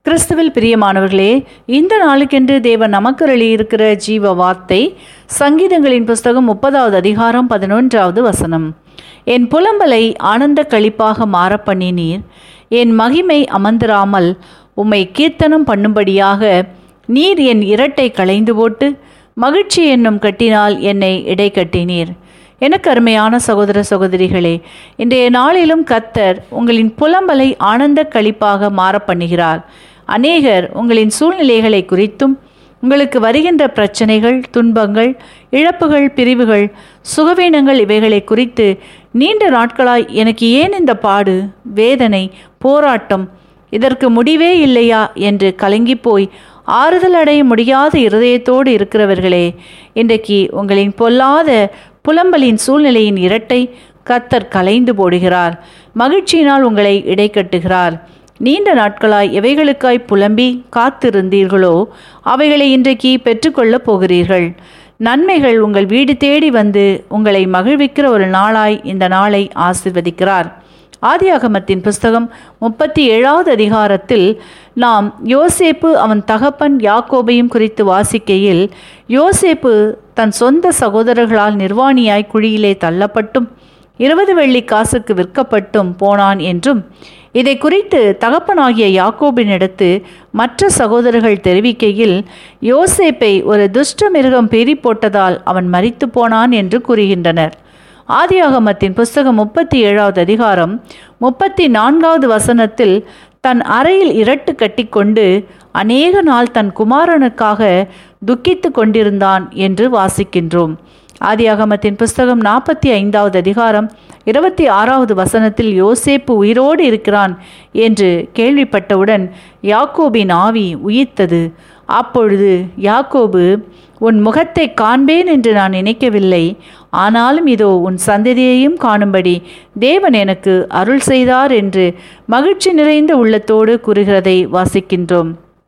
கிறிஸ்துவில் பிரியமானவர்களே இந்த நாளுக்கென்று தேவன் நமக்கு இருக்கிற ஜீவ வார்த்தை சங்கீதங்களின் புஸ்தகம் முப்பதாவது அதிகாரம் பதினொன்றாவது வசனம் என் புலம்பலை ஆனந்த களிப்பாக மாற பண்ணினீர் என் மகிமை அமர்ந்திராமல் உம்மை கீர்த்தனம் பண்ணும்படியாக நீர் என் இரட்டை களைந்து போட்டு மகிழ்ச்சி என்னும் கட்டினால் என்னை இடை கட்டினீர் எனக்கு அருமையான சகோதர சகோதரிகளே இன்றைய நாளிலும் கத்தர் உங்களின் புலம்பலை ஆனந்த களிப்பாக மாற பண்ணுகிறார் அநேகர் உங்களின் சூழ்நிலைகளை குறித்தும் உங்களுக்கு வருகின்ற பிரச்சனைகள் துன்பங்கள் இழப்புகள் பிரிவுகள் சுகவீனங்கள் இவைகளை குறித்து நீண்ட நாட்களாய் எனக்கு ஏன் இந்த பாடு வேதனை போராட்டம் இதற்கு முடிவே இல்லையா என்று கலங்கி போய் ஆறுதல் அடைய முடியாத இருதயத்தோடு இருக்கிறவர்களே இன்றைக்கு உங்களின் பொல்லாத புலம்பலின் சூழ்நிலையின் இரட்டை கத்தர் கலைந்து போடுகிறார் மகிழ்ச்சியினால் உங்களை இடைக்கட்டுகிறார் நீண்ட நாட்களாய் எவைகளுக்காய் புலம்பி காத்திருந்தீர்களோ அவைகளை இன்றைக்கு பெற்றுக்கொள்ளப் போகிறீர்கள் நன்மைகள் உங்கள் வீடு தேடி வந்து உங்களை மகிழ்விக்கிற ஒரு நாளாய் இந்த நாளை ஆசிர்வதிக்கிறார் ஆதியாகமத்தின் புஸ்தகம் முப்பத்தி ஏழாவது அதிகாரத்தில் நாம் யோசேப்பு அவன் தகப்பன் யாக்கோபையும் குறித்து வாசிக்கையில் யோசேப்பு தன் சொந்த சகோதரர்களால் நிர்வாணியாய் குழியிலே தள்ளப்பட்டும் இருபது வெள்ளி காசுக்கு விற்கப்பட்டும் போனான் என்றும் இதை குறித்து தகப்பனாகிய யாக்கோபினிடத்து மற்ற சகோதரர்கள் தெரிவிக்கையில் யோசேப்பை ஒரு துஷ்ட மிருகம் பெரி போட்டதால் அவன் மறித்து போனான் என்று கூறுகின்றனர் ஆதியாகமத்தின் புஸ்தகம் முப்பத்தி ஏழாவது அதிகாரம் முப்பத்தி நான்காவது வசனத்தில் தன் அறையில் இரட்டு கட்டிக்கொண்டு அநேக நாள் தன் குமாரனுக்காக துக்கித்து கொண்டிருந்தான் என்று வாசிக்கின்றோம் ஆதியாகமத்தின் புஸ்தகம் நாற்பத்தி ஐந்தாவது அதிகாரம் இருபத்தி ஆறாவது வசனத்தில் யோசேப்பு உயிரோடு இருக்கிறான் என்று கேள்விப்பட்டவுடன் யாக்கோபின் ஆவி உயிர்த்தது அப்பொழுது யாக்கோபு உன் முகத்தை காண்பேன் என்று நான் நினைக்கவில்லை ஆனாலும் இதோ உன் சந்ததியையும் காணும்படி தேவன் எனக்கு அருள் செய்தார் என்று மகிழ்ச்சி நிறைந்த உள்ளத்தோடு கூறுகிறதை வாசிக்கின்றோம்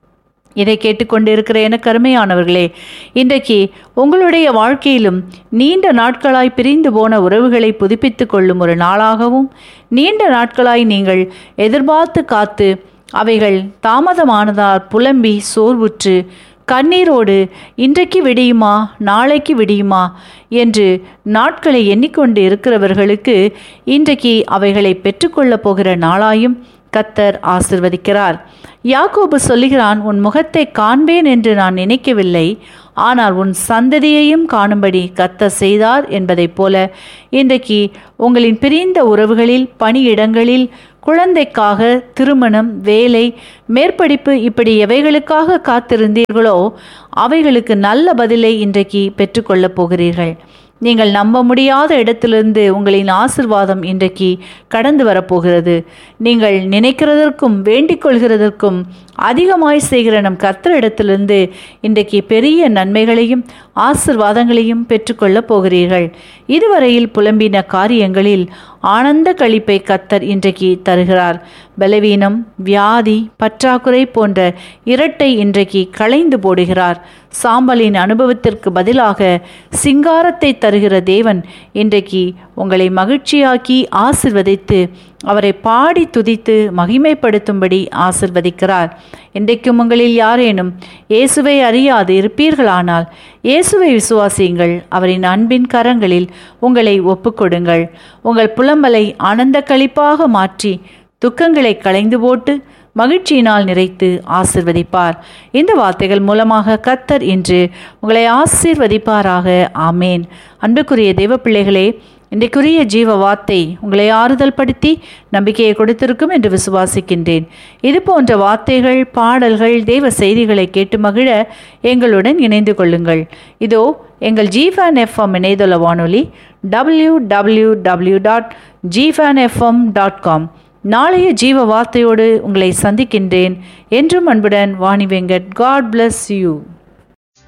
இதை கேட்டுக்கொண்டிருக்கிற எனக்கு அருமையானவர்களே இன்றைக்கு உங்களுடைய வாழ்க்கையிலும் நீண்ட நாட்களாய் பிரிந்து போன உறவுகளை புதுப்பித்து கொள்ளும் ஒரு நாளாகவும் நீண்ட நாட்களாய் நீங்கள் எதிர்பார்த்து காத்து அவைகள் தாமதமானதால் புலம்பி சோர்வுற்று கண்ணீரோடு இன்றைக்கு விடியுமா நாளைக்கு விடியுமா என்று நாட்களை எண்ணிக்கொண்டு இருக்கிறவர்களுக்கு இன்றைக்கு அவைகளை பெற்றுக்கொள்ளப் போகிற நாளாயும் கத்தர் ஆசிர்வதிக்கிறார் யாக்கோபு சொல்லுகிறான் உன் முகத்தை காண்பேன் என்று நான் நினைக்கவில்லை ஆனால் உன் சந்ததியையும் காணும்படி கத்த செய்தார் என்பதைப் போல இன்றைக்கு உங்களின் பிரிந்த உறவுகளில் பணியிடங்களில் குழந்தைக்காக திருமணம் வேலை மேற்படிப்பு இப்படி எவைகளுக்காக காத்திருந்தீர்களோ அவைகளுக்கு நல்ல பதிலை இன்றைக்கு பெற்றுக்கொள்ளப் போகிறீர்கள் நீங்கள் நம்ப முடியாத இடத்திலிருந்து உங்களின் ஆசிர்வாதம் இன்றைக்கு கடந்து வரப்போகிறது நீங்கள் நினைக்கிறதற்கும் வேண்டிக் கொள்கிறதற்கும் அதிகமாய் செய்கிற நம் கர்த்தரிடத்திலிருந்து இன்றைக்கு பெரிய நன்மைகளையும் ஆசிர்வாதங்களையும் பெற்றுக்கொள்ளப் போகிறீர்கள் இதுவரையில் புலம்பின காரியங்களில் ஆனந்த கழிப்பை கத்தர் இன்றைக்கு தருகிறார் பலவீனம் வியாதி பற்றாக்குறை போன்ற இரட்டை இன்றைக்கு களைந்து போடுகிறார் சாம்பலின் அனுபவத்திற்கு பதிலாக சிங்காரத்தை தருகிற தேவன் இன்றைக்கு உங்களை மகிழ்ச்சியாக்கி ஆசிர்வதித்து அவரை பாடி துதித்து மகிமைப்படுத்தும்படி ஆசிர்வதிக்கிறார் இன்றைக்கும் உங்களில் யாரேனும் இயேசுவை அறியாது இருப்பீர்களானால் இயேசுவை விசுவாசியுங்கள் அவரின் அன்பின் கரங்களில் உங்களை ஒப்புக்கொடுங்கள் உங்கள் புலம்பலை ஆனந்த கழிப்பாக மாற்றி துக்கங்களை களைந்து போட்டு மகிழ்ச்சியினால் நிறைத்து ஆசிர்வதிப்பார் இந்த வார்த்தைகள் மூலமாக கத்தர் இன்று உங்களை ஆசீர்வதிப்பாராக ஆமேன் அன்புக்குரிய தெய்வ பிள்ளைகளே இன்றைக்குரிய ஜீவ வார்த்தை உங்களை ஆறுதல் படுத்தி நம்பிக்கையை கொடுத்திருக்கும் என்று விசுவாசிக்கின்றேன் இது போன்ற வார்த்தைகள் பாடல்கள் தெய்வ செய்திகளை கேட்டு மகிழ எங்களுடன் இணைந்து கொள்ளுங்கள் இதோ எங்கள் ஜிஃபேன் எஃப்எம் இணையதள வானொலி டபிள்யூ டபிள்யூ டபிள்யூ டாட் ஜிஃபேன் எஃப்எம் டாட் காம் நாளைய ஜீவ வார்த்தையோடு உங்களை சந்திக்கின்றேன் என்றும் அன்புடன் Vani Venkat God bless you